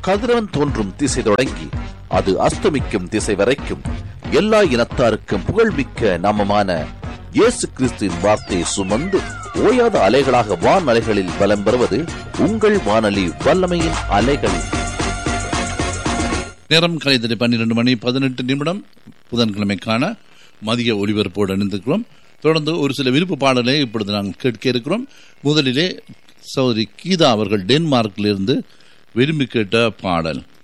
கதிரவன் தோன்றும் திசை தொடங்கி அது அஸ்தமிக்கும் திசை வரைக்கும் எல்லா இனத்தாருக்கும் புகழ்மிக்க நாமமான இயேசு கிறிஸ்துவின் வார்த்தையை சுமந்து ஓயாத அலைகளாக வான் அலைகளில் பலம் பெறுவது உங்கள் வானொலி வல்லமையின் அலைகள் நேரம் கலைத்தறி பன்னிரண்டு மணி பதினெட்டு நிமிடம் புதன்கிழமைக்கான மதிய ஒளிபரப்போடு இணைந்திருக்கிறோம் தொடர்ந்து ஒரு சில விருப்ப பாடலை இப்பொழுது நாங்கள் கேட்க இருக்கிறோம் முதலிலே சௌதரி கீதா அவர்கள் டென்மார்க்கிலிருந்து விரும்பி கேட்ட பாடல்